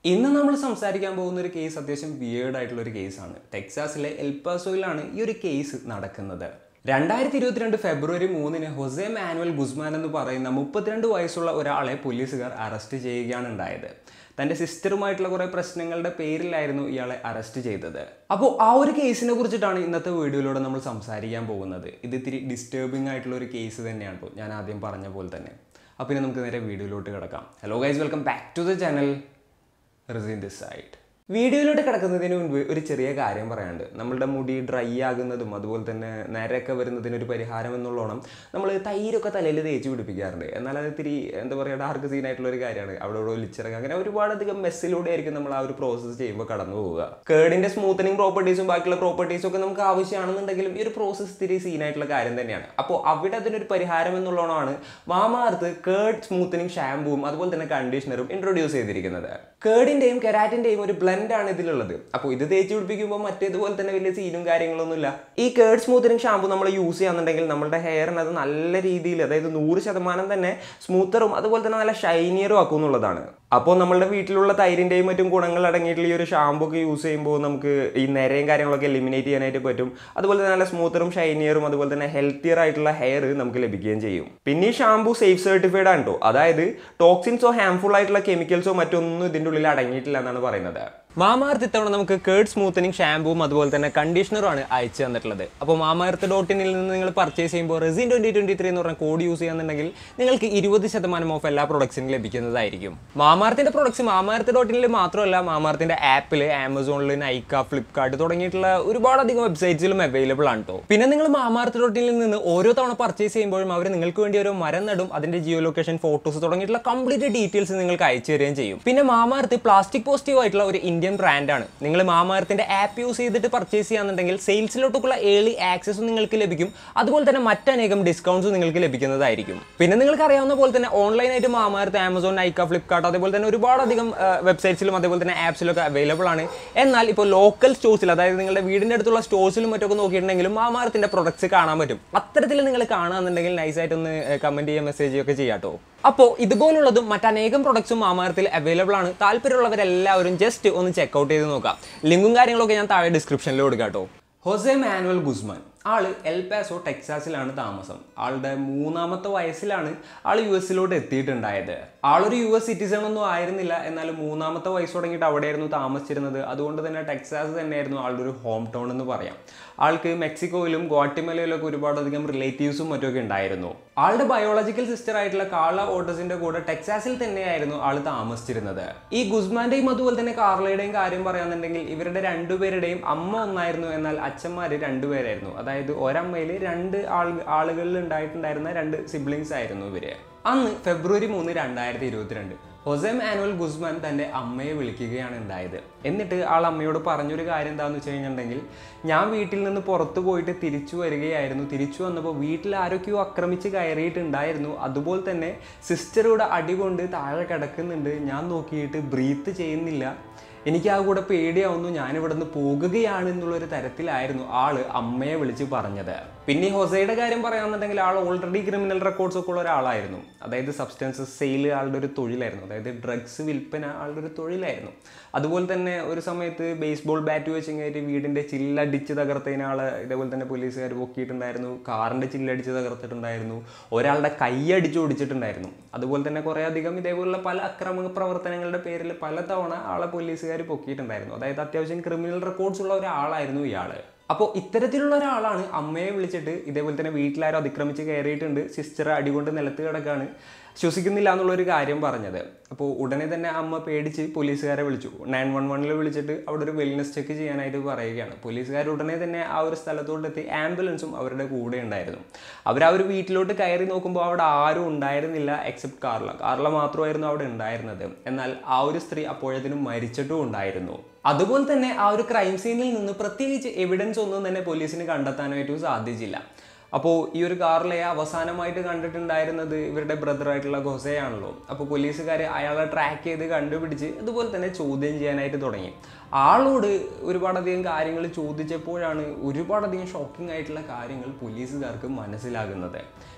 ഇന്ന് നമ്മൾ സംസാരിക്കാൻ പോകുന്ന ഒരു കേസ് അത്യാവശ്യം വിയേർഡ് ആയിട്ടുള്ള ഒരു കേസാണ് ടെക്സാസിലെ എൽപാസോയിലാണ് ഈ ഒരു കേസ് നടക്കുന്നത് രണ്ടായിരത്തി ഇരുപത്തിരണ്ട് ഫെബ്രുവരി മൂന്നിന് ഹൊസെ മാനുവൽ ഗുസ്മാൻ എന്ന് പറയുന്ന മുപ്പത്തിരണ്ട് വയസ്സുള്ള ഒരാളെ പോലീസുകാർ അറസ്റ്റ് ചെയ്യുകയാണ് ഉണ്ടായത് തൻ്റെ സിസ്റ്ററുമായിട്ടുള്ള കുറേ പ്രശ്നങ്ങളുടെ പേരിലായിരുന്നു ഇയാളെ അറസ്റ്റ് ചെയ്തത് അപ്പോൾ ആ ഒരു കേസിനെ കുറിച്ചിട്ടാണ് ഇന്നത്തെ വീഡിയോയിലൂടെ നമ്മൾ സംസാരിക്കാൻ പോകുന്നത് ഇത് ഇത്തിരി ഡിസ്റ്റർബിംഗ് ആയിട്ടുള്ള ഒരു കേസ് തന്നെയാണ് കേട്ടോ ഞാൻ ആദ്യം പറഞ്ഞ പോലെ തന്നെ അപ്പോൾ ഇനി നമുക്ക് നേരെ വീഡിയോയിലോട്ട് കിടക്കാം hello guys welcome back to the channel റിസിൻ ദിസ് സൈഡ് വീഡിയോയിലോട്ട് കിടക്കുന്നതിന് മുൻപ് ഒരു ചെറിയ കാര്യം പറയാനുണ്ട് നമ്മളുടെ മുടി ഡ്രൈ ആകുന്നതും അതുപോലെ തന്നെ നേരൊക്കെ വരുന്നതിന് ഒരു പരിഹാരം എന്നുള്ളോണം നമ്മൾ തൈരൊക്കെ തലയിൽ തേച്ച് പിടിപ്പിക്കാറുണ്ട് എന്നാൽ അത് ഇത്തിരി എന്താ പറയുക ഡാർക്ക് സീൻ ആയിട്ടുള്ള ഒരു കാര്യമാണ് അവിടെ ഇവിടെ ഒലിച്ചിറങ്ങുക അങ്ങനെ ഒരുപാടധികം മെസ്സിലൂടെ ആയിരിക്കും നമ്മൾ ആ ഒരു പ്രോസസ്സ് ചെയ്യുമ്പോൾ കടന്നു പോവുക കേടിന്റെ സ്മൂത്തനിങ് പ്രോപ്പർട്ടീസും ബാക്കിയുള്ള പ്രോപ്പർട്ടീസും ഒക്കെ നമുക്ക് ആവശ്യമാണെന്നുണ്ടെങ്കിലും ഈ ഒരു പ്രോസസ്സ് ഇത്തിരി സീനായിട്ടുള്ള കാര്യം തന്നെയാണ് അപ്പോൾ അവിടെ അതിനൊരു പരിഹാരം എന്നുള്ളതാണ് മാമാർത്ത് കേർഡ് സ്മൂത്തനിങ് ഷാമ്പുവും അതുപോലെ തന്നെ കണ്ടീഷണറും ഇൻട്രൊഡ്യൂസ് ചെയ്തിരിക്കുന്നത് കേടിന്റെയും കെരാറ്റിന്റെയും ഒരു ബ്ലെൻഡ് ആണ് ഇതിലുള്ളത് അപ്പോൾ ഇത് തേച്ച് പിടിപ്പിക്കുമ്പോൾ മറ്റേതുപോലെ തന്നെ വലിയ സീനും കാര്യങ്ങളൊന്നുമില്ല ഈ കേർഡ് സ്മൂത്തനിങ് ഷാമ്പു നമ്മൾ യൂസ് ചെയ്യാന്നുണ്ടെങ്കിൽ നമ്മുടെ ഹെയറിന് അത് നല്ല രീതിയിൽ അതായത് നൂറ് ശതമാനം തന്നെ സ്മൂത്തറും അതുപോലെ തന്നെ നല്ല ഷൈനിയറും ആക്കും എന്നുള്ളതാണ് അപ്പോൾ നമ്മളുടെ വീട്ടിലുള്ള തൈരിൻ്റെയും മറ്റും ഗുണങ്ങൾ അടങ്ങിയിട്ടുള്ള ഈ ഒരു ഷാമ്പു ഒക്കെ യൂസ് ചെയ്യുമ്പോൾ നമുക്ക് ഈ നിരയും കാര്യങ്ങളൊക്കെ എലിമിനേറ്റ് ചെയ്യാനായിട്ട് പറ്റും അതുപോലെ തന്നെ നല്ല സ്മൂത്തറും ഷൈനിയറും അതുപോലെ തന്നെ ഹെൽത്തിയർ ആയിട്ടുള്ള ഹെയർ നമുക്ക് ലഭിക്കുകയും ചെയ്യും പിന്നെ ഈ ഷാമ്പു സേഫ് സർട്ടിഫൈഡ് ആണ് കേട്ടോ അതായത് ടോക്സിൻസോ ഹാംഫുൾ ആയിട്ടുള്ള കെമിക്കൽസോ മറ്റൊന്നും ഇതിൻ്റെ ഉള്ളിൽ അടങ്ങിയിട്ടില്ല എന്നാണ് പറയുന്നത് മാമാർത്ത് ഇത്തവണ നമുക്ക് കേർഡ് സ്മൂത്തനിങ് ഷാമ്പുവും അതുപോലെ തന്നെ കണ്ടീഷണറും ആണ് അയച്ചു തന്നിട്ടുള്ളത് അപ്പോൾ മാമാർത്ത് ഡോട്ട് ഇനിൽ നിന്ന് നിങ്ങൾ പർച്ചേസ് ചെയ്യുമ്പോൾ റെസിൻ ട്വൻറ്റി ട്വൻറ്റി ത്രീ എന്ന് പറഞ്ഞ കോഡ് യൂസ് ചെയ്യാന്നുണ്ടെങ്കിൽ നിങ്ങൾക്ക് ഇരുപത് ശതമാനം ഓഫ് എല്ലാ പ്രൊഡക്ട്സിനും ലഭിക്കുന്നതായിരിക്കും മാമാർത്തിൻ്റെ പ്രൊഡക്ട്സ് മാമാർത്ത് ഡോട്ട് ഇനിൽ മാത്രമല്ല മാമാർത്തിൻ്റെ ആപ്പിൽ ആമസോണിൽ നൈക്ക ഫ്ലിപ്കാർട്ട് തുടങ്ങിയിട്ടുള്ള ഒരുപാടധികം വെബ്സൈറ്റ്സിലും അവൈലബിൾ ആണ് കേട്ടോ പിന്നെ നിങ്ങൾ മാമാർത്ത് ഡോട്ട് ഇനിൽ നിന്ന് ഓരോ തവണ പർച്ചേസ് ചെയ്യുമ്പോഴും അവർ നിങ്ങൾക്ക് വേണ്ടി ഒരു മരം നടും അതിൻ്റെ ജിയോ ലൊക്കേഷൻ ഫോട്ടോസ് തുടങ്ങിയിട്ടുള്ള കംപ്ലീറ്റ് ഡീറ്റെയിൽസ് നിങ്ങൾക്ക് അയച്ചു തരികയും ചെയ്യും പിന്നെ മാമാർത്ത് പ്ലാസ്റ്റിക് പോസിറ്റീവ് ആയിട്ടുള്ള ഒരു ഇന്ത്യൻ ബ്രാൻഡാണ് നിങ്ങൾ മാമാർത്തിന്റെ ആപ്പ് യൂസ് ചെയ്തിട്ട് പർച്ചേസ് ചെയ്യാന്നുണ്ടെങ്കിൽ സെയിൽസിലോട്ടൊക്കെയുള്ള ഏർലി ആക്സസും നിങ്ങൾക്ക് ലഭിക്കും അതുപോലെ തന്നെ മറ്റനേകം ഡിസ്കൗണ്ട്സും നിങ്ങൾക്ക് ലഭിക്കുന്നതായിരിക്കും പിന്നെ നിങ്ങൾക്ക് അറിയാവുന്ന പോലെ തന്നെ ഓൺലൈനായിട്ട് മാമാർത്ത് ആമസോൺ നൈക്ക ഫ്ലിപ്കാർട്ട് അതേപോലെ തന്നെ ഒരുപാടധികം വെബ്സൈറ്റ്സിലും അതേപോലെ തന്നെ ആപ്സിലൊക്കെ അവൈലബിൾ ആണ് എന്നാൽ ഇപ്പോൾ ലോക്കൽ സ്റ്റോഴ്സിൽ അതായത് നിങ്ങളുടെ വീടിൻ്റെ അടുത്തുള്ള സ്റ്റോഴ്സിലും മറ്റൊക്കെ നോക്കിയിട്ടുണ്ടെങ്കിലും മാമാർത്തിന്റെ പ്രൊഡക്ട്സ് കാണാൻ പറ്റും അത്തരത്തിൽ നിങ്ങൾ കാണുകയാണെന്നുണ്ടെങ്കിൽ നൈസായിട്ടൊന്ന് കമന്റ് ചെയ്യുക മെസ്സേജ് ചെയ്യുകയൊക്കെ ചെയ്യാം കേട്ടോ അപ്പോൾ ഇതുപോലുള്ളതും മറ്റനേകം പ്രൊഡക്ട്സും മാമാർത്തിൽ അവൈലബിൾ ആണ് താല്പര്യമുള്ളവരെല്ലാവരും ജസ്റ്റ് ഒന്ന് ചെക്കൗട്ട് ചെയ്ത് നോക്കാം ലിങ്കും കാര്യങ്ങളൊക്കെ ഞാൻ താഴെ ഡിസ്ക്രിപ്ഷനിൽ കൊടുക്കാം കേട്ടോ ഹൊസെ മാനുവൽ ഗുസ്മാൻ ആള് എൽപാസോ ടെക്സാസിലാണ് താമസം ആളുടെ മൂന്നാമത്തെ വയസ്സിലാണ് ആൾ യു എസിലോട്ട് എത്തിയിട്ടുണ്ടായത് ആളൊരു യു എസ് സിറ്റിസൺ ഒന്നും ആയിരുന്നില്ല എന്നാൽ മൂന്നാമത്തെ വയസ്സ് തുടങ്ങിയിട്ട് അവിടെയായിരുന്നു താമസിച്ചിരുന്നത് അതുകൊണ്ട് തന്നെ ടെക്സാസ് തന്നെയായിരുന്നു ആളുടെ ഒരു ഹോം ടൗൺ എന്ന് പറയാം ആൾക്ക് മെക്സിക്കോയിലും ഗോട്ടിമലയിലും ഒക്കെ ഒരുപാടധികം റിലേറ്റീവ്സും മറ്റുമൊക്കെ ഉണ്ടായിരുന്നു ആളുടെ ബയോളജിക്കൽ സിസ്റ്റർ ആയിട്ടുള്ള കാർള ഓട്ടസിന്റെ കൂടെ ടെക്സാസിൽ തന്നെയായിരുന്നു ആൾ താമസിച്ചിരുന്നത് ഈ ഗുസ്മാന്റെയും അതുപോലെ തന്നെ കാർളയുടെയും കാര്യം പറയാന്നുണ്ടെങ്കിൽ ഇവരുടെ രണ്ടുപേരുടെയും അമ്മ ഒന്നായിരുന്നു എന്നാൽ അച്ഛന്മാര് രണ്ടുപേരായിരുന്നു അതായത് ഒരമ്മയിൽ രണ്ട് ആൾ ആളുകളിൽ ഉണ്ടായിട്ടുണ്ടായിരുന്ന രണ്ട് സിബ്ലിങ്സ് ആയിരുന്നു ഇവര് അന്ന് ഫെബ്രുവരി മൂന്ന് രണ്ടായിരത്തി ഇരുപത്തിരണ്ട് ഹൊസെ മാനുവൽ ഗുസ്മാൻ തൻ്റെ അമ്മയെ വിളിക്കുകയാണ് ഉണ്ടായത് എന്നിട്ട് ആൾ അമ്മയോട് പറഞ്ഞൊരു കാര്യം എന്താണെന്ന് വെച്ച് കഴിഞ്ഞിട്ടുണ്ടെങ്കിൽ ഞാൻ വീട്ടിൽ നിന്ന് പുറത്തു പോയിട്ട് തിരിച്ചു വരികയായിരുന്നു തിരിച്ചു വന്നപ്പോൾ വീട്ടിൽ ആരൊക്കെയോ ആക്രമിച്ച് കയറിയിട്ടുണ്ടായിരുന്നു അതുപോലെ തന്നെ സിസ്റ്ററുടെ അടി കൊണ്ട് താഴെ കിടക്കുന്നുണ്ട് ഞാൻ നോക്കിയിട്ട് ബ്രീത്ത് ചെയ്യുന്നില്ല എനിക്ക് ആ കൂടെ പേടിയാവുന്നു ഞാൻ ഇവിടെ നിന്ന് പോകുകയാണ് എന്നുള്ളൊരു തരത്തിലായിരുന്നു ആള് അമ്മയെ വിളിച്ച് പറഞ്ഞത് പിന്നെ ഈ ഹൊസയുടെ കാര്യം പറയാന്നുണ്ടെങ്കിൽ ആൾ ഓൾറെഡി ക്രിമിനൽ റെക്കോർഡ്സ് ഒക്കെ ഉള്ള ഒരാളായിരുന്നു അതായത് സബ്സ്റ്റൻസസ് സെയിൽ ആളുടെ ഒരു തൊഴിലായിരുന്നു അതായത് ഡ്രഗ്സ് വിൽപ്പന ആളുടെ ഒരു തൊഴിലായിരുന്നു അതുപോലെ തന്നെ ഒരു സമയത്ത് ബേസ്ബോൾ ബാറ്റ് വെച്ച് കഴിഞ്ഞിട്ട് വീടിൻ്റെ ചില്ലടിച്ച് തകർത്തതിന് ആള് ഇതേപോലെ തന്നെ പോലീസുകാർ പൊക്കിയിട്ടുണ്ടായിരുന്നു കാറിൻ്റെ ചില്ലടിച്ച് തകർത്തിട്ടുണ്ടായിരുന്നു ഒരാളുടെ കൈയടിച്ച് ഓടിച്ചിട്ടുണ്ടായിരുന്നു അതുപോലെ തന്നെ കുറേ അധികം ഇതേപോലുള്ള പല അക്രമ പ്രവർത്തനങ്ങളുടെ പേരിൽ പലതവണ ആളെ പോലീസുകാർ പൊക്കിയിട്ടുണ്ടായിരുന്നു അതായത് അത്യാവശ്യം ക്രിമിനൽ റെക്കോർഡ്സ് ഉള്ള ഒരാളായിരുന്നു ഇയാള് അപ്പോൾ ഇത്തരത്തിലുള്ള ഒരാളാണ് അമ്മയെ വിളിച്ചിട്ട് ഇതേപോലെ തന്നെ വീട്ടിലാരും അതിക്രമിച്ച് കയറിയിട്ടുണ്ട് സിസ്റ്റർ അടികൊണ്ട് നിലത്ത് കിടക്കാണ് ശ്വസിക്കുന്നില്ല എന്നുള്ളൊരു കാര്യം പറഞ്ഞത് അപ്പോൾ ഉടനെ തന്നെ അമ്മ പേടിച്ച് പോലീസുകാരെ വിളിച്ചു നയൻ വൺ വണ്ണിൽ വിളിച്ചിട്ട് അവിടെ ഒരു വെൽനസ് ചെക്ക് ചെയ്യാനായിട്ട് പറയുകയാണ് പോലീസുകാർ ഉടനെ തന്നെ ആ ഒരു സ്ഥലത്തോട്ടെത്തി ആംബുലൻസും അവരുടെ കൂടെ ഉണ്ടായിരുന്നു അവർ ആ ഒരു വീട്ടിലോട്ട് കയറി നോക്കുമ്പോൾ അവിടെ ആരും ഉണ്ടായിരുന്നില്ല എക്സെപ്റ്റ് കാർല കാർല മാത്രമായിരുന്നു അവിടെ ഉണ്ടായിരുന്നത് എന്നാൽ ആ ഒരു സ്ത്രീ അപ്പോഴത്തിനും മരിച്ചിട്ടും ഉണ്ടായിരുന്നു അതുപോലെ തന്നെ ആ ഒരു ക്രൈം സീനിൽ നിന്ന് പ്രത്യേകിച്ച് എവിഡൻസ് ഒന്നും തന്നെ പോലീസിന് കണ്ടെത്താനായിട്ടും സാധിച്ചില്ല അപ്പോൾ ഈ ഒരു കാറിലെ അവസാനമായിട്ട് കണ്ടിട്ടുണ്ടായിരുന്നത് ഇവരുടെ ബ്രദറായിട്ടുള്ള ഗൊസയാണല്ലോ അപ്പോൾ പോലീസുകാർ അയാളെ ട്രാക്ക് ചെയ്ത് കണ്ടുപിടിച്ച് അതുപോലെ തന്നെ ചോദ്യം ചെയ്യാനായിട്ട് തുടങ്ങി ആളോട് ഒരുപാടധികം കാര്യങ്ങൾ ചോദിച്ചപ്പോഴാണ് ഒരുപാടധികം ഷോക്കിംഗ് ആയിട്ടുള്ള കാര്യങ്ങൾ പോലീസുകാർക്ക് മനസ്സിലാകുന്നത്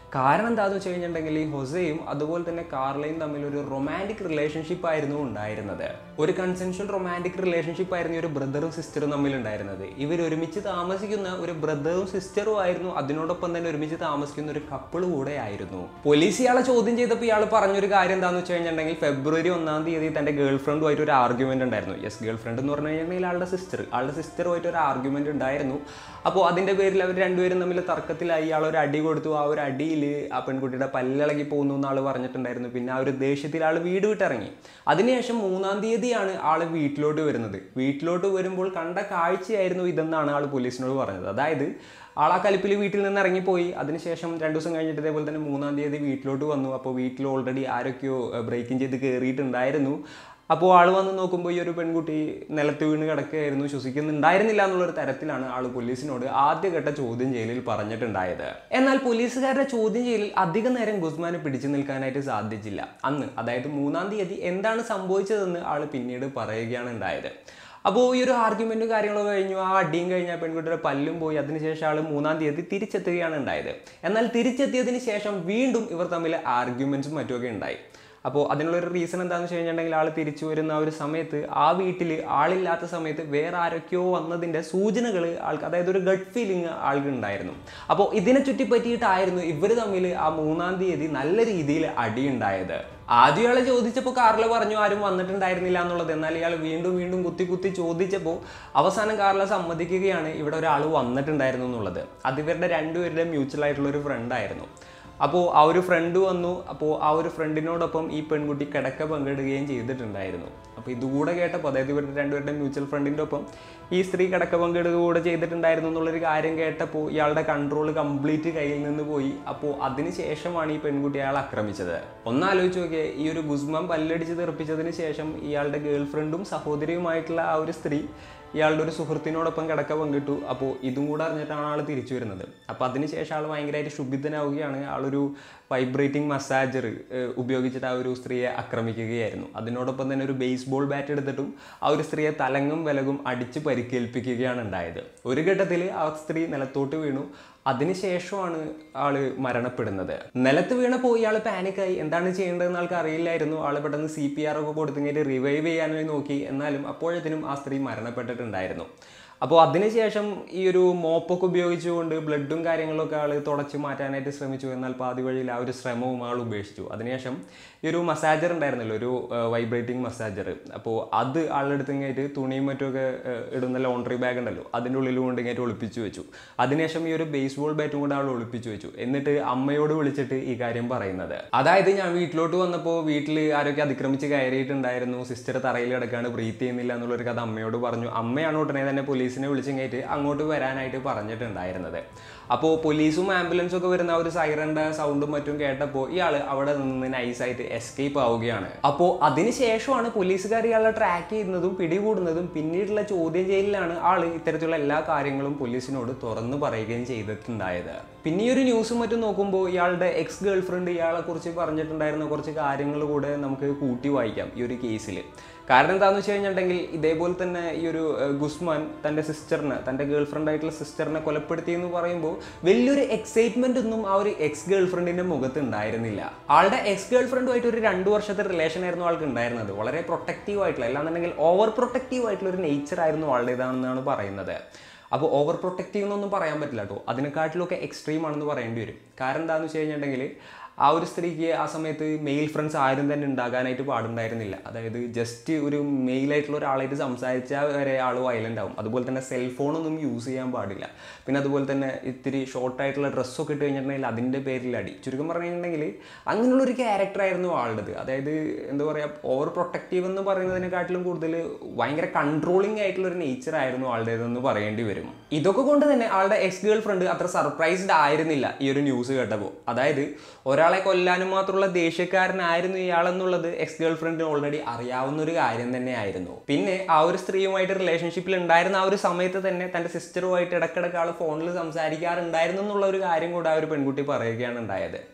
കാരണം എന്താണെന്ന് വെച്ച് കഴിഞ്ഞിട്ടുണ്ടെങ്കിൽ ഈ ഹൊസയും അതുപോലെ തന്നെ കാർലയും തമ്മിൽ ഒരു റൊമാൻറ്റിക് റിലേഷൻഷിപ്പ് ആയിരുന്നു ഉണ്ടായിരുന്നത് ഒരു കൺസെൻഷ്വൽ റൊമാൻറ്റിക് റിലേഷൻഷിപ്പ് ആയിരുന്നു ഈ ഒരു ബ്രദറും സിസ്റ്ററും തമ്മിൽ ഉണ്ടായിരുന്നത് ഇവർ ഒരുമിച്ച് താമസിക്കുന്ന ഒരു ബ്രദറും സിസ്റ്ററും ആയിരുന്നു അതിനോടൊപ്പം തന്നെ ഒരുമിച്ച് താമസിക്കുന്ന ഒരു കപ്പിൾ കൂടെ ആയിരുന്നു പോലീസ് ഇയാളെ ചോദ്യം ചെയ്തപ്പോൾ ഇയാൾ പറഞ്ഞൊരു കാര്യം എന്താണെന്ന് വെച്ച് കഴിഞ്ഞിട്ടുണ്ടെങ്കിൽ ഫെബ്രുവരി ഒന്നാം തീയതി തന്റെ ഗേൾ ഫ്രണ്ടുമായിട്ട് ഒരു ആർഗ്യുമെന്റ് ഉണ്ടായിരുന്നു യെസ് ഗേൾ ഫ്രണ്ട് എന്ന് പറഞ്ഞു കഴിഞ്ഞിട്ടുണ്ടെങ്കിൽ ആളുടെ സിസ്റ്റർ ആളുടെ സിസ്റ്ററുമായിട്ട് ഒരു ആർഗ്യുമെന്റ് ഉണ്ടായിരുന്നു അപ്പോൾ അതിന്റെ പേരിൽ അവർ രണ്ടുപേരും തമ്മിൽ തർക്കത്തിലായി ഇയാൾ ഒരു അടി കൊടുത്തു ആ ഒരു അടിയിൽ ആ പെൺകുട്ടിയുടെ പല്ലിളകി പോകുന്നു എന്ന് ആൾ പറഞ്ഞിട്ടുണ്ടായിരുന്നു പിന്നെ ആ ഒരു ദേഷ്യത്തിൽ ആൾ വീട് വിട്ടിറങ്ങി അതിനുശേഷം മൂന്നാം തീയതിയാണ് ആൾ വീട്ടിലോട്ട് വരുന്നത് വീട്ടിലോട്ട് വരുമ്പോൾ കണ്ട കാഴ്ചയായിരുന്നു ഇതെന്നാണ് ആൾ പോലീസിനോട് പറഞ്ഞത് അതായത് ആൾ ആ കലിപ്പിൽ വീട്ടിൽ നിന്ന് ഇറങ്ങിപ്പോയി അതിനുശേഷം രണ്ട് ദിവസം കഴിഞ്ഞിട്ട് ഇതേപോലെ തന്നെ മൂന്നാം തീയതി വീട്ടിലോട്ട് വന്നു അപ്പോൾ വീട്ടിൽ ഓൾറെഡി ആരൊക്കെയോ ബ്രേക്കിംഗ് ചെയ്ത് കയറിയിട്ടുണ്ടായിരുന്നു അപ്പോൾ ആൾ വന്ന് നോക്കുമ്പോൾ ഈ ഒരു പെൺകുട്ടി നിലത്ത് വീണ് കിടക്കുകയായിരുന്നു ശ്വസിക്കുന്നുണ്ടായിരുന്നില്ല എന്നുള്ളൊരു തരത്തിലാണ് ആൾ പോലീസിനോട് ആദ്യഘട്ട ചോദ്യം ചെയ്യലിൽ പറഞ്ഞിട്ടുണ്ടായത് എന്നാൽ പോലീസുകാരുടെ ചോദ്യം ചെയ്യലിൽ അധിക നേരം ഗുസ്മാനെ പിടിച്ചു നിൽക്കാനായിട്ട് സാധിച്ചില്ല അന്ന് അതായത് മൂന്നാം തീയതി എന്താണ് സംഭവിച്ചതെന്ന് ആൾ പിന്നീട് പറയുകയാണ് ഉണ്ടായത് അപ്പോൾ ഈ ഒരു ആർഗ്യുമെൻറ്റും കാര്യങ്ങളൊക്കെ കഴിഞ്ഞു ആ അടിയും കഴിഞ്ഞ പെൺകുട്ടിയുടെ പല്ലും പോയി അതിനുശേഷം ആൾ മൂന്നാം തീയതി തിരിച്ചെത്തുകയാണ് ഉണ്ടായത് എന്നാൽ തിരിച്ചെത്തിയതിന് ശേഷം വീണ്ടും ഇവർ തമ്മിൽ ആർഗ്യുമെൻറ്റ്സും മറ്റുമൊക്കെ ഉണ്ടായി അപ്പോൾ അതിനുള്ളൊരു റീസൺ എന്താണെന്ന് വെച്ച് കഴിഞ്ഞിട്ടുണ്ടെങ്കിൽ ആൾ തിരിച്ചു വരുന്ന ആ ഒരു സമയത്ത് ആ വീട്ടിൽ ആളില്ലാത്ത സമയത്ത് വേറെ ആരൊക്കെയോ വന്നതിൻ്റെ സൂചനകൾ ആൾക്ക് അതായത് ഒരു ഗട്ട് ഫീലിംഗ് ആൾക്ക് ഉണ്ടായിരുന്നു അപ്പോൾ ഇതിനെ ചുറ്റിപ്പറ്റിയിട്ടായിരുന്നു ഇവർ തമ്മിൽ ആ മൂന്നാം തീയതി നല്ല രീതിയിൽ അടിയുണ്ടായത് ആദ്യം ഇയാളെ ചോദിച്ചപ്പോൾ കാർല പറഞ്ഞു ആരും വന്നിട്ടുണ്ടായിരുന്നില്ല എന്നുള്ളത് എന്നാൽ ഇയാൾ വീണ്ടും വീണ്ടും കുത്തി കുത്തി ചോദിച്ചപ്പോൾ അവസാനം കാർല സമ്മതിക്കുകയാണ് ഇവിടെ ഒരാൾ വന്നിട്ടുണ്ടായിരുന്നു എന്നുള്ളത് അത് ഇവരുടെ രണ്ടുപേരുടെ മ്യൂച്വൽ ആയിട്ടുള്ള ഒരു ഫ്രണ്ടായിരുന്നു അപ്പോൾ ആ ഒരു ഫ്രണ്ട് വന്നു അപ്പോൾ ആ ഒരു ഫ്രണ്ടിനോടൊപ്പം ഈ പെൺകുട്ടി കിടക്ക പങ്കിടുകയും ചെയ്തിട്ടുണ്ടായിരുന്നു അപ്പോൾ ഇതുകൂടെ കേട്ടപ്പോൾ അതായത് ഇവരുടെ രണ്ടുപേരുടെ മ്യൂച്വൽ ഫ്രണ്ടിൻ്റെ ഒപ്പം ഈ സ്ത്രീ കിടക്ക പങ്കിടുക കൂടെ ചെയ്തിട്ടുണ്ടായിരുന്നു എന്നുള്ളൊരു കാര്യം കേട്ടപ്പോൾ ഇയാളുടെ കൺട്രോൾ കംപ്ലീറ്റ് കയ്യിൽ നിന്ന് പോയി അപ്പോൾ അതിന് ശേഷമാണ് ഈ പെൺകുട്ടി അയാൾ ആക്രമിച്ചത് ഒന്നാലോചിച്ച് നോക്കിയേ ഈ ഒരു ഗുസ്മാൻ പല്ലടിച്ച് തെറിപ്പിച്ചതിന് ശേഷം ഇയാളുടെ ഗേൾ ഫ്രണ്ടും സഹോദരിയുമായിട്ടുള്ള ആ ഒരു സ്ത്രീ ഇയാളുടെ ഒരു സുഹൃത്തിനോടൊപ്പം കിടക്ക പങ്കിട്ടു അപ്പോൾ ഇതും കൂടെ അറിഞ്ഞിട്ടാണ് ആൾ തിരിച്ചു വരുന്നത് അപ്പോൾ അതിനുശേഷം ആൾ ഭയങ്കരമായിട്ട് ശുഭിതനാവുകയാണ് ആളൊരു വൈബ്രേറ്റിംഗ് മസാജർ ഉപയോഗിച്ചിട്ട് ആ ഒരു സ്ത്രീയെ ആക്രമിക്കുകയായിരുന്നു അതിനോടൊപ്പം തന്നെ ഒരു ബേസ്ബോൾ ബാറ്റ് എടുത്തിട്ടും ആ ഒരു സ്ത്രീയെ തലങ്ങും വിലകും അടിച്ച് പരിക്കേൽപ്പിക്കുകയാണ് ഉണ്ടായത് ഒരു ഘട്ടത്തിൽ ആ സ്ത്രീ നിലത്തോട്ട് വീണു അതിനുശേഷമാണ് ആള് മരണപ്പെടുന്നത് നിലത്ത് വീണപ്പോൾ ഇയാൾ പാനിക്കായി എന്താണ് ചെയ്യേണ്ടതെന്ന് ആൾക്ക് അറിയില്ലായിരുന്നു ആൾ പെട്ടെന്ന് സി പി ആർ ഒക്കെ കൊടുത്തെങ്കിൽ റിവൈവ് ചെയ്യാനായി നോക്കി എന്നാലും അപ്പോഴത്തേനും ആ സ്ത്രീ മരണപ്പെട്ടിട്ടുണ്ടായിരുന്നു അപ്പോൾ അതിനുശേഷം ഈ ഒരു മോപ്പൊക്കെ ഉപയോഗിച്ചുകൊണ്ട് ബ്ലഡും കാര്യങ്ങളൊക്കെ ആൾ തുടച്ച് മാറ്റാനായിട്ട് ശ്രമിച്ചു എന്നാൽ പാതി വഴിയിൽ ആ ഒരു ശ്രമവും ആൾ ഉപേക്ഷിച്ചു അതിനുശേഷം ഈ ഒരു മസാജർ ഉണ്ടായിരുന്നല്ലോ ഒരു വൈബ്രേറ്റിംഗ് മസാജർ അപ്പോൾ അത് ആളെടുത്ത് ഇങ്ങേറ്റ് തുണിയും മറ്റുമൊക്കെ ഏഹ്, ഇടുന്ന ലോണ്ടറി ബാഗ് ഉണ്ടല്ലോ അതിൻ്റെ ഉള്ളിൽ കൊണ്ട് ഇങ്ങേറ്റ് ഒളിപ്പിച്ചു വെച്ചു അതിനുശേഷം ഈ ഒരു ബേസ്ബോൾ ബാറ്റും കൂടെ ആൾ ഒളിപ്പിച്ചു വെച്ചു എന്നിട്ട് അമ്മയോട് വിളിച്ചിട്ട് ഈ കാര്യം പറയുന്നത് അതായത് ഞാൻ വീട്ടിലോട്ട് വന്നപ്പോൾ വീട്ടിൽ ആരൊക്കെ അതിക്രമിച്ച് കയറിയിട്ടുണ്ടായിരുന്നു സിസ്റ്റർ തറയിൽ കിടക്കാണ് ബ്രീത്ത് ചെയ്യുന്നില്ല എന്നുള്ളൊരു കഥ അമ്മയോട് പറഞ്ഞു അമ്മയാണ് ഉടനെ തന്നെ പോലീസിനെ വിളിച്ചിങ്ങേറ്റ് അങ്ങോട്ട് വരാനായിട്ട് പറഞ്ഞിട്ടുണ്ടായിരുന്നത് അപ്പോൾ പോലീസും ആംബുലൻസും ഒക്കെ വരുന്ന ആ ഒരു സൈറന്റെ സൗണ്ടും മറ്റും കേട്ടപ്പോൾ ഇയാൾ അവിടെ നിന്ന് നൈസായിട്ട് എസ്കേപ്പ് ആവുകയാണ് അപ്പോൾ അതിനുശേഷമാണ് പോലീസുകാർ ഇയാളെ ട്രാക്ക് ചെയ്യുന്നതും പിടികൂടുന്നതും പിന്നീടുള്ള ചോദ്യം ചെയ്യലിലാണ് ആൾ ഇത്തരത്തിലുള്ള എല്ലാ കാര്യങ്ങളും പോലീസിനോട് തുറന്നു പറയുകയും ചെയ്തിട്ടുണ്ടായത് പിന്നെ ഈ ഒരു ന്യൂസും മറ്റും നോക്കുമ്പോൾ ഇയാളുടെ എക്സ് ഗേൾ ഫ്രണ്ട് ഇയാളെ കുറിച്ച് പറഞ്ഞിട്ടുണ്ടായിരുന്ന കുറച്ച് കാര്യങ്ങൾ കൂടെ നമുക്ക് കൂട്ടി വായിക്കാം ഈ ഒരു കേസിൽ കാരണം എന്താണെന്ന് വെച്ച് കഴിഞ്ഞിട്ടുണ്ടെങ്കിൽ ഇതേപോലെ തന്നെ ഈ ഒരു ഏഹ്, ഗുസ്മാൻ തൻ്റെ സിസ്റ്ററിനെ തൻ്റെ ഗേൾ ഫ്രണ്ട് ആയിട്ടുള്ള സിസ്റ്ററിനെ കൊലപ്പെടുത്തി എന്ന് പറയുമ്പോൾ വലിയൊരു എക്സൈറ്റ്മെന്റ് ഒന്നും ആ ഒരു എക്സ് ഗേൾ ഫ്രണ്ടിന്റെ മുഖത്ത് ഉണ്ടായിരുന്നില്ല ആളുടെ എക്സ് ഗേൾ ഫ്രണ്ടുമായിട്ട് ഒരു രണ്ട് വർഷത്തെ റിലേഷൻ ആയിരുന്നു ആൾക്ക് ഉണ്ടായിരുന്നത് വളരെ പ്രൊട്ടക്റ്റീവ് ആയിട്ടുള്ള അല്ലാന്നുണ്ടെങ്കിൽ ഓവർ പ്രൊട്ടക്റ്റീവ് ആയിട്ടുള്ള ഒരു നേച്ചർ ആയിരുന്നു ആളുടേതാണെന്നാണ് പറയുന്നത് അപ്പോൾ ഓവർ പ്രൊട്ടക്റ്റീവ് എന്നൊന്നും പറയാൻ പറ്റില്ല കേട്ടോ അതിനെക്കാട്ടിലൊക്കെ എക്സ്ട്രീം ആണെന്ന് പറയേണ്ടി വരും കാരണം എന്താണെന്ന് വെച്ച് കഴിഞ്ഞിട്ടുണ്ടെങ്കിൽ ആ ഒരു സ്ത്രീക്ക് ആ സമയത്ത് മെയിൽ ഫ്രണ്ട്സ് ആരും തന്നെ ഉണ്ടാകാനായിട്ട് പാടുണ്ടായിരുന്നില്ല അതായത് ജസ്റ്റ് ഒരു മെയിലായിട്ടുള്ള ഒരാളായിട്ട് സംസാരിച്ചാൽ വരെ ആൾ വയലൻ്റ് ആവും അതുപോലെ തന്നെ സെൽഫോണൊന്നും യൂസ് ചെയ്യാൻ പാടില്ല പിന്നെ അതുപോലെ തന്നെ ഇത്തിരി ഷോർട്ടായിട്ടുള്ള ഡ്രസ്സൊക്കെ ഇട്ട് കഴിഞ്ഞിട്ടുണ്ടെങ്കിൽ അതിൻ്റെ പേരിൽ അടി ചുരുക്കം പറഞ്ഞു കഴിഞ്ഞിട്ടുണ്ടെങ്കിൽ അങ്ങനെയുള്ളൊരു ക്യാരക്ടറായിരുന്നു ആളുടേത് അതായത് എന്താ പറയുക ഓവർ പ്രൊട്ടക്റ്റീവ് എന്ന് പറയുന്നതിനെക്കാട്ടിലും കൂടുതൽ ഭയങ്കര കൺട്രോളിങ് ആയിട്ടുള്ള ഒരു നേച്ചർ ആയിരുന്നു ആളുടേതെന്ന് പറയേണ്ടി വരും ഇതൊക്കെ കൊണ്ട് തന്നെ ആളുടെ എക്സ് ഗേൾ ഫ്രണ്ട് അത്ര സർപ്രൈസ്ഡ് ആയിരുന്നില്ല ഈ ഒരു ന്യൂസ് കേട്ടപ്പോൾ അതായത് ഒരാളെ കൊല്ലാനും മാത്രമുള്ള ദേഷ്യക്കാരനായിരുന്നു ഇയാളെന്നുള്ളത് എക്സ് ഗേൾ ഫ്രണ്ടിന് ഓൾറെഡി അറിയാവുന്ന ഒരു കാര്യം തന്നെയായിരുന്നു പിന്നെ ആ ഒരു സ്ത്രീയുമായിട്ട് റിലേഷൻഷിപ്പിൽ ഉണ്ടായിരുന്ന ആ ഒരു സമയത്ത് തന്നെ തൻ്റെ സിസ്റ്ററുമായിട്ട് ഇടക്കിടക്ക് ആൾ ഫോണിൽ സംസാരിക്കാറുണ്ടായിരുന്നു എന്നുള്ള ഒരു കാര്യം കൂടെ ആ ഒരു പെൺകുട്ടി പറയുകയാണ് ഉണ്ടായത്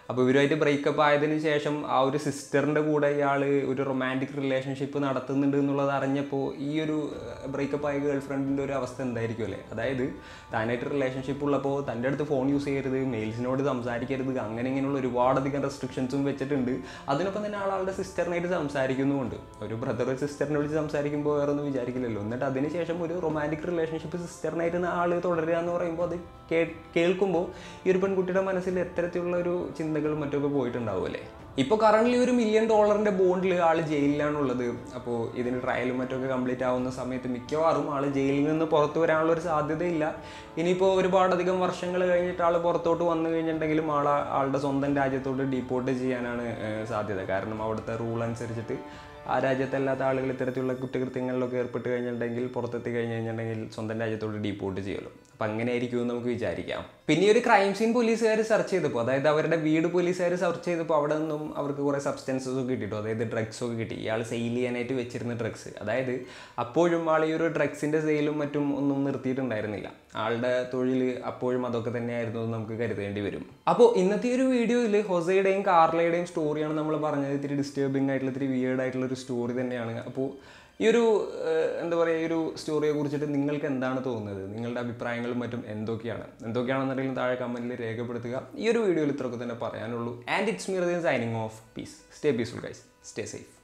അപ്പോൾ ഇവരുമായിട്ട് ബ്രേക്കപ്പ് ആയതിനു ശേഷം ആ ഒരു സിസ്റ്ററിൻ്റെ കൂടെ ഇയാൾ ഒരു റൊമാൻറ്റിക് റിലേഷൻഷിപ്പ് നടത്തുന്നുണ്ട് എന്നുള്ളത് അറിഞ്ഞപ്പോൾ ഈ ഒരു ബ്രേക്കപ്പ് ആയ ഗേൾ ഫ്രണ്ടിൻ്റെ ഒരു അവസ്ഥ എന്തായിരിക്കും അല്ലേ അതായത് താനായിട്ട് റിലേഷൻഷിപ്പ് ഉള്ളപ്പോൾ തൻ്റെ അടുത്ത് ഫോൺ യൂസ് ചെയ്യരുത് മെയിൽസിനോട് സംസാരിക്കരുത് അങ്ങനെ ഇങ്ങനെയുള്ള ഒരുപാടധികം റെസ്ട്രിക്ഷൻസും വെച്ചിട്ടുണ്ട് അതിനൊപ്പം തന്നെ ആളുടെ സിസ്റ്ററിനായിട്ട് സംസാരിക്കുന്നുമുണ്ട് ഒരു ബ്രദർ സിസ്റ്ററിനെ വിളിച്ച് സംസാരിക്കുമ്പോൾ വേറെ ഒന്നും വിചാരിക്കില്ലല്ലോ എന്നിട്ട് അതിനുശേഷം ഒരു റൊമാൻറ്റിക് റിലേഷൻഷിപ്പ് സിസ്റ്ററിനായിട്ട് ആൾ തുടരുക എന്ന് പറയുമ്പോൾ അത് കേ കേൾക്കുമ്പോൾ ഈ ഒരു പെൺകുട്ടിയുടെ മനസ്സിൽ എത്തരത്തിലുള്ള ഒരു ചിന്തകളും മറ്റൊക്കെ പോയിട്ടുണ്ടാവും അല്ലേ ഇപ്പോൾ കറണ്ട്ലി ഒരു മില്യൺ ഡോളറിൻ്റെ ബോണ്ടിൽ ആൾ ജയിലിലാണുള്ളത് അപ്പോൾ ഇതിന് ട്രയലും മറ്റൊക്കെ കംപ്ലീറ്റ് ആവുന്ന സമയത്ത് മിക്കവാറും ആൾ ജയിലിൽ നിന്ന് പുറത്തു വരാനുള്ള ഒരു സാധ്യതയില്ല ഇനിയിപ്പോൾ ഒരുപാടധികം വർഷങ്ങൾ കഴിഞ്ഞിട്ട് ആൾ പുറത്തോട്ട് വന്നു കഴിഞ്ഞിട്ടുണ്ടെങ്കിലും ആൾ ആളുടെ സ്വന്തം രാജ്യത്തോട്ട് ഡീപ്പോർട്ട് ചെയ്യാനാണ് ഏഹ്, സാധ്യത കാരണം അവിടുത്തെ റൂൾ അനുസരിച്ചിട്ട് ആ രാജ്യത്തല്ലാത്ത ആളുകൾ ഇത്തരത്തിലുള്ള കുറ്റകൃത്യങ്ങളിലൊക്കെ ഏർപ്പെട്ട് കഴിഞ്ഞിട്ടുണ്ടെങ്കിൽ പുറത്തെത്തി കഴിഞ്ഞ് കഴിഞ്ഞിട്ടുണ്ടെങ്കിൽ സ്വന്തം രാജ്യത്തോട് ഡീപ്പോർട്ട് ചെയ്യുമല്ലോ അപ്പം അങ്ങനെ ആയിരിക്കും എന്ന് നമുക്ക് വിചാരിക്കാം പിന്നെ ഈ ഒരു ക്രൈം സീൻ പോലീസുകാർ സെർച്ച് ചെയ്തപ്പോൾ അതായത് അവരുടെ വീട് പോലീസുകാർ സെർച്ച് ചെയ്തപ്പോൾ അവിടെ നിന്നും അവർക്ക് കുറേ സബ്സ്റ്റൻസസ് ഒക്കെ കിട്ടിയിട്ടു അതായത് ഡ്രഗ്സ് ഒക്കെ കിട്ടി ഇയാൾ സെയിൽ ചെയ്യാനായിട്ട് വെച്ചിരുന്ന ഡ്രഗ്സ് അതായത് അപ്പോഴും ആൾ ഈ ഒരു ഡ്രഗ്സിൻ്റെ സെയിലും മറ്റും ഒന്നും നിർത്തിയിട്ടുണ്ടായിരുന്നില്ല ആളുടെ തൊഴിൽ അപ്പോഴും അതൊക്കെ തന്നെയായിരുന്നു എന്ന് നമുക്ക് കരുതേണ്ടി വരും അപ്പോൾ ഇന്നത്തെ ഈ ഒരു വീഡിയോയിൽ ഹൊസയുടെയും കാർലയുടെയും സ്റ്റോറിയാണ് നമ്മൾ പറഞ്ഞത് ഇത്തിരി ഡിസ്റ്റർബിംഗ് ആയിട്ടുള്ള ഇത്തിരി വിയേർഡ് ആയിട്ടുള്ള ഒരു സ്റ്റോറി തന്നെയാണ് അപ്പോൾ ഈ ഒരു ഏഹ്, എന്താ പറയുക ഈ ഒരു സ്റ്റോറിയെ കുറിച്ചിട്ട് നിങ്ങൾക്ക് എന്താണ് തോന്നുന്നത് നിങ്ങളുടെ അഭിപ്രായങ്ങളും മറ്റും എന്തൊക്കെയാണ് എന്തൊക്കെയാണെന്നുണ്ടെങ്കിലും താഴെ കമൻറ്റിൽ രേഖപ്പെടുത്തുക ഈ ഒരു വീഡിയോയിൽ ഇത്രയൊക്കെ തന്നെ പറയാനുള്ളൂ and it's Meer signing off peace stay peaceful guys stay safe